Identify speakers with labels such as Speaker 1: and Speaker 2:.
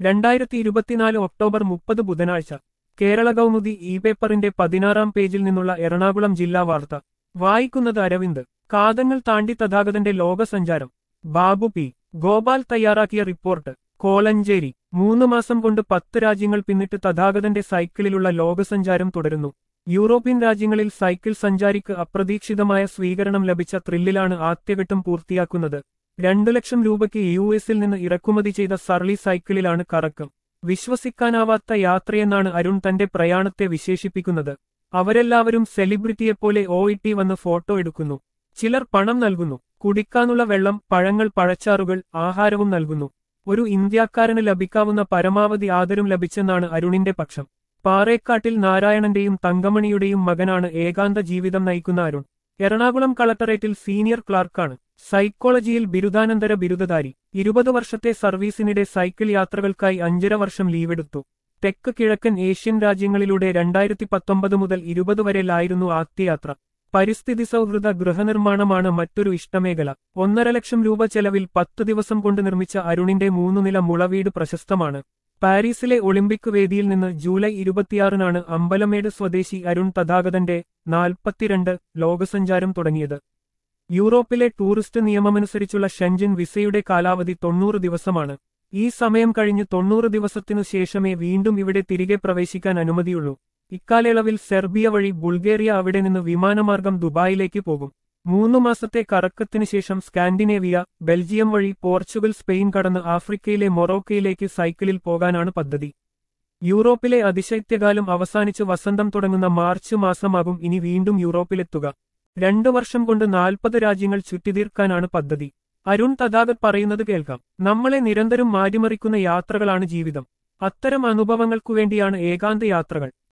Speaker 1: രണ്ടായിരത്തി ഇരുപത്തിനാല് ഒക്ടോബർ മുപ്പത് ബുധനാഴ്ച കേരള കൗമുദി ഇ പേപ്പറിന്റെ പതിനാറാം പേജിൽ നിന്നുള്ള എറണാകുളം ജില്ലാ വാർത്ത വായിക്കുന്നത് അരവിന്ദ് കാതങ്ങൾ താണ്ടി തഥാഗതന്റെ ലോകസഞ്ചാരം ബാബു പി ഗോപാൽ തയ്യാറാക്കിയ റിപ്പോർട്ട് കോലഞ്ചേരി മൂന്ന് മാസം കൊണ്ട് പത്ത് രാജ്യങ്ങൾ പിന്നിട്ട് തഥാഗതന്റെ സൈക്കിളിലുള്ള ലോകസഞ്ചാരം തുടരുന്നു യൂറോപ്യൻ രാജ്യങ്ങളിൽ സൈക്കിൾ സഞ്ചാരിക്ക് അപ്രതീക്ഷിതമായ സ്വീകരണം ലഭിച്ച ത്രില്ലിലാണ് ആദ്യഘട്ടം പൂർത്തിയാക്കുന്നത് രണ്ടു ലക്ഷം രൂപയ്ക്ക് യു എസിൽ നിന്ന് ഇറക്കുമതി ചെയ്ത സർലി സൈക്കിളിലാണ് കറക്കം വിശ്വസിക്കാനാവാത്ത യാത്രയെന്നാണ് അരുൺ തന്റെ പ്രയാണത്തെ വിശേഷിപ്പിക്കുന്നത് അവരെല്ലാവരും സെലിബ്രിറ്റിയെപ്പോലെ ഒ ഇട്ടി വന്ന് ഫോട്ടോ എടുക്കുന്നു ചിലർ പണം നൽകുന്നു കുടിക്കാനുള്ള വെള്ളം പഴങ്ങൾ പഴച്ചാറുകൾ ആഹാരവും നൽകുന്നു ഒരു ഇന്ത്യക്കാരന് ലഭിക്കാവുന്ന പരമാവധി ആദരം ലഭിച്ചെന്നാണ് അരുണിന്റെ പക്ഷം പാറേക്കാട്ടിൽ നാരായണന്റെയും തങ്കമണിയുടെയും മകനാണ് ഏകാന്ത ജീവിതം നയിക്കുന്ന അരുൺ എറണാകുളം കളക്ടറേറ്റിൽ സീനിയർ ക്ലാർക്കാണ് സൈക്കോളജിയിൽ ബിരുദാനന്തര ബിരുദധാരി ഇരുപത് വർഷത്തെ സർവീസിനിടെ സൈക്കിൾ യാത്രകൾക്കായി അഞ്ചര വർഷം ലീവെടുത്തു തെക്ക് കിഴക്കൻ ഏഷ്യൻ രാജ്യങ്ങളിലൂടെ രണ്ടായിരത്തി പത്തൊമ്പത് മുതൽ ഇരുപത് വരെയിലായിരുന്നു ആദ്യയാത്ര പരിസ്ഥിതി സൗഹൃദ ഗൃഹനിർമ്മാണമാണ് മറ്റൊരു ഇഷ്ടമേഖല ഒന്നര ലക്ഷം രൂപ ചെലവിൽ പത്ത് ദിവസം കൊണ്ട് നിർമ്മിച്ച അരുണിന്റെ മൂന്നുനില മുളവീട് പ്രശസ്തമാണ് പാരീസിലെ ഒളിമ്പിക് വേദിയിൽ നിന്ന് ജൂലൈ ഇരുപത്തിയാറിനാണ് അമ്പലമേട് സ്വദേശി അരുൺ തഥാഗതന്റെ നാൽപ്പത്തിരണ്ട് ലോകസഞ്ചാരം തുടങ്ങിയത് യൂറോപ്പിലെ ടൂറിസ്റ്റ് നിയമമനുസരിച്ചുള്ള ഷെൻജിൻ വിസയുടെ കാലാവധി തൊണ്ണൂറ് ദിവസമാണ് ഈ സമയം കഴിഞ്ഞ് തൊണ്ണൂറ് ദിവസത്തിനു ശേഷമേ വീണ്ടും ഇവിടെ തിരികെ പ്രവേശിക്കാൻ അനുമതിയുള്ളൂ ഇക്കാലയളവിൽ സെർബിയ വഴി ബുൾഗേറിയ അവിടെ നിന്ന് വിമാനമാർഗം ദുബായിലേക്ക് പോകും മൂന്നു മാസത്തെ കറക്കത്തിനു ശേഷം സ്കാൻഡിനേവിയ ബെൽജിയം വഴി പോർച്ചുഗൽ സ്പെയിൻ കടന്ന് ആഫ്രിക്കയിലെ മൊറോക്കയിലേക്ക് സൈക്കിളിൽ പോകാനാണ് പദ്ധതി യൂറോപ്പിലെ അതിശൈത്യകാലം അവസാനിച്ച് വസന്തം തുടങ്ങുന്ന മാർച്ച് മാസമാകും ഇനി വീണ്ടും യൂറോപ്പിലെത്തുക രണ്ടു വർഷം കൊണ്ട് നാൽപ്പത് രാജ്യങ്ങൾ ചുറ്റിതീർക്കാനാണ് പദ്ധതി അരുൺ തഥാഗത് പറയുന്നത് കേൾക്കാം നമ്മളെ നിരന്തരം മാറ്റിമറിക്കുന്ന യാത്രകളാണ് ജീവിതം അത്തരം അനുഭവങ്ങൾക്കുവേണ്ടിയാണ് ഏകാന്ത യാത്രകൾ